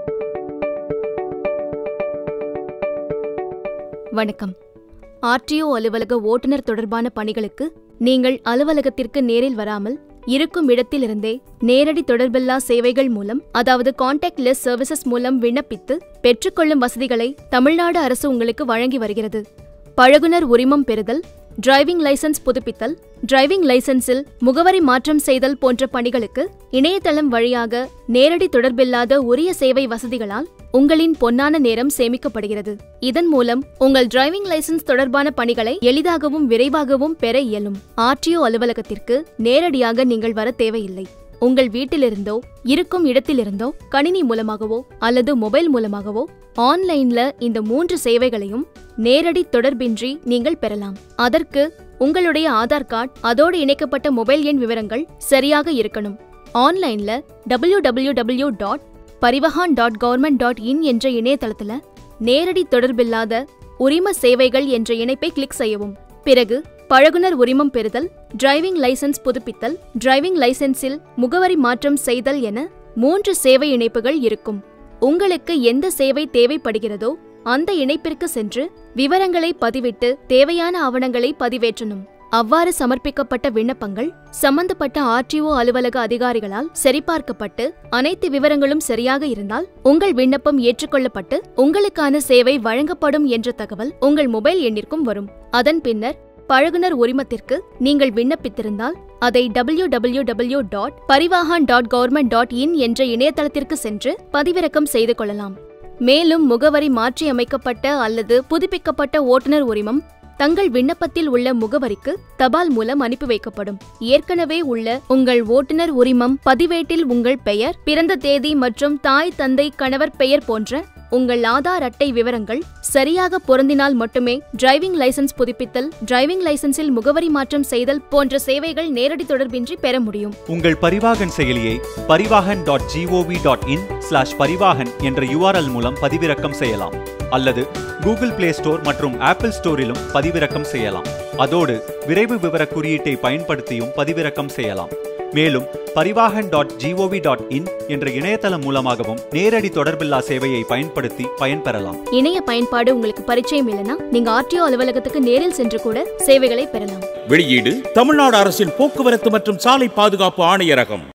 வணக்கம் ஆர்டிஓ அலுவலக ஓட்டுநர் தொடர்பான பணிகளுக்கு நீங்கள் அலுவலகத்திற்கு நேரில் வராமல் இருக்கும் இடத்திலிருந்தே நேரடி தொடர்பில்லா சேவைகள் மூலம் அதாவது கான்டாக்ட் லெஸ் சர்வீசஸ் மூலம் விண்ணப்பித்து பெற்றுக்கொள்ளும் வசதிகளை தமிழ்நாடு அரசு உங்களுக்கு வழங்கி வருகிறது பழகுனர் உரிமம் பெறுதல் டிரைவிங் லைசென்ஸ் புதுப்பித்தல் டிரைவிங் லைசென்ஸில் முகவரி மாற்றம் செய்தல் போன்ற பணிகளுக்கு இணையதளம் வழியாக நேரடி தொடர்பில்லாத உரிய சேவை வசதிகளால் உங்களின் பொன்னான நேரம் சேமிக்கப்படுகிறது இதன் மூலம் உங்கள் டிரைவிங் லைசென்ஸ் தொடர்பான பணிகளை எளிதாகவும் விரைவாகவும் பெற இயலும் ஆர்டிஓ அலுவலகத்திற்கு நேரடியாக நீங்கள் வர தேவையில்லை உங்கள் வீட்டிலிருந்தோ இருக்கும் இடத்திலிருந்தோ கணினி மூலமாகவோ அல்லது மொபைல் மூலமாகவோ ஆன்லைன்ல இந்த மூன்று சேவைகளையும் நேரடி தொடர்பின்றி நீங்கள் பெறலாம் அதற்கு உங்களுடைய ஆதார் கார்டு அதோடு இணைக்கப்பட்ட மொபைல் எண் விவரங்கள் சரியாக இருக்கணும் ஆன்லைன்ல W W W dot Parivahan dot government dot in என்ற இணையதளத்துல நேரடி தொடர்பில்லாத உரிம சேவைகள் என்ற இணைப்பை கிளிக் செய்யவும் பிறகு பழகுனர் உரிமம் பெறுதல் டிரைவிங் லைசென்ஸ் புதுப்பித்தல் டிரைவிங் லைசென்ஸில் முகவரி மாற்றம் செய்தல் என மூன்று சேவை இணைப்புகள் இருக்கும் உங்களுக்கு எந்த சேவை தேவைப்படுகிறதோ அந்த இணைப்பிற்கு சென்று விவரங்களை பதிவிட்டு தேவையான ஆவணங்களை பதிவேற்றணும் அவ்வாறு சமர்ப்பிக்கப்பட்ட விண்ணப்பங்கள் சம்பந்தப்பட்ட ஆர்டிஓ அலுவலக அதிகாரிகளால் சரிபார்க்கப்பட்டு அனைத்து விவரங்களும் சரியாக இருந்தால் உங்கள் விண்ணப்பம் ஏற்றுக்கொள்ளப்பட்டு உங்களுக்கான சேவை வழங்கப்படும் என்ற தகவல் உங்கள் மொபைல் எண்ணிற்கும் வரும் அதன் பின்னர் பழகுனர் உரிமத்திற்கு நீங்கள் விண்ணப்பித்திருந்தால் அதை W W W dot Parivahan dot government dot in என்ற இணையதளத்திற்கு சென்று பதிவிறக்கம் செய்து கொள்ளலாம் மேலும் முகவரி மாற்றியமைக்கப்பட்ட அல்லது புதுப்பிக்கப்பட்ட ஓட்டுநர் உரிமம் தங்கள் விண்ணப்பத்தில் உள்ள முகவரிக்கு தபால் மூலம் அனுப்பி வைக்கப்படும் ஏற்கனவே உள்ள உங்கள் ஓட்டுநர் உரிமம் பதிவேட்டில் உங்கள் பெயர் பிறந்த தேதி மற்றும் தாய் தந்தை கணவர் பெயர் போன்ற உங்கள் ஆதார் அட்டை விவரங்கள் சரியாக பொருந்தினால் மட்டுமே டிரைவிங் லைசென்ஸ் புதுப்பித்தல் டிரைவிங் லைசென்ஸில் முகவரி மாற்றம் செய்தல் போன்ற சேவைகள் நேரடி தொடர்பின்றி பெற முடியும் உங்கள் பரிவாகன் செயலியை Parivahan dot GOV dot in slash Parivahan என்ற யூஆர்எல் மூலம் பதிவிறக்கம் செய்யலாம் அல்லது கூகுள் பிளே ஸ்டோர் மற்றும் ஆப்பிள் ஸ்டோரிலும் பதிவிறக்கம் செய்யலாம் அதோடு விரைவு விவர குறியீட்டை பயன்படுத்தியும் பதிவிறக்கம் செய்யலாம் மேலும் Parivahan dot GOV dot in என்ற இணையதளம் மூலமாகவும் நேரடி தொடர்பில்லா சேவையை பயன்படுத்தி பயன்பெறலாம் இணைய பயன்பாடு உங்களுக்கு பரிச்சயம் இல்லைன்னா நீங்க ஆர்டிஓ அலுவலகத்துக்கு நேரில் சென்று கூட சேவைகளை பெறலாம் வெளியீடு தமிழ்நாடு அரசின் போக்குவரத்து மற்றும் சாலை பாதுகாப்பு ஆணையரகம்